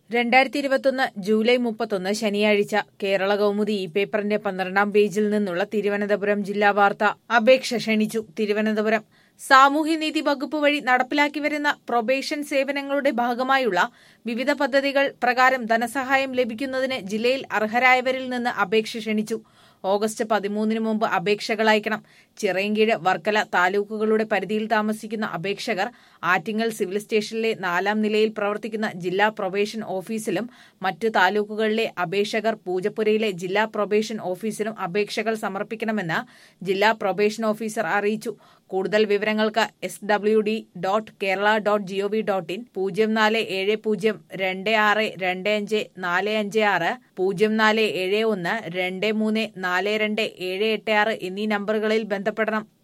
രണ്ടായിരത്തി ഇരുപത്തൊന്ന് ജൂലൈ മുപ്പത്തൊന്ന് ശനിയാഴ്ച കേരള കൗമുദി ഈ പേപ്പറിന്റെ പന്ത്രണ്ടാം പേജിൽ നിന്നുള്ള തിരുവനന്തപുരം ജില്ലാ വാർത്ത അപേക്ഷ ക്ഷണിച്ചു തിരുവനന്തപുരം സാമൂഹ്യനീതി വകുപ്പ് വഴി നടപ്പിലാക്കി വരുന്ന പ്രൊബേഷൻ സേവനങ്ങളുടെ ഭാഗമായുള്ള വിവിധ പദ്ധതികൾ പ്രകാരം ധനസഹായം ലഭിക്കുന്നതിന് ജില്ലയിൽ അർഹരായവരിൽ നിന്ന് അപേക്ഷ ക്ഷണിച്ചു ഓഗസ്റ്റ് പതിമൂന്നിന് മുമ്പ് അപേക്ഷകൾ അയക്കണം ചിറയൻകീഴ് വർക്കല താലൂക്കുകളുടെ പരിധിയിൽ താമസിക്കുന്ന അപേക്ഷകർ ആറ്റിങ്ങൽ സിവിൽ സ്റ്റേഷനിലെ നാലാം നിലയിൽ പ്രവർത്തിക്കുന്ന ജില്ലാ പ്രൊബേഷൻ ഓഫീസിലും മറ്റു താലൂക്കുകളിലെ അപേക്ഷകർ പൂജപ്പുരയിലെ ജില്ലാ പ്രൊബേഷൻ ഓഫീസിലും അപേക്ഷകൾ സമർപ്പിക്കണമെന്ന് ജില്ലാ പ്രൊബേഷൻ ഓഫീസർ അറിയിച്ചു കൂടുതൽ വിവരങ്ങൾക്ക് S W D dot Kerala dot gov dot in പൂജ്യം നാല് ഏഴ് പൂജ്യം രണ്ട് ആറ് രണ്ട് അഞ്ച് നാല് അഞ്ച് ആറ് പൂജ്യം നാല് ഏഴ് ഒന്ന് രണ്ട് മൂന്ന് നാല് രണ്ട് ഏഴ് എട്ട് ആറ് എന്നീ നമ്പറുകളിൽ ബന്ധപ്പെടണം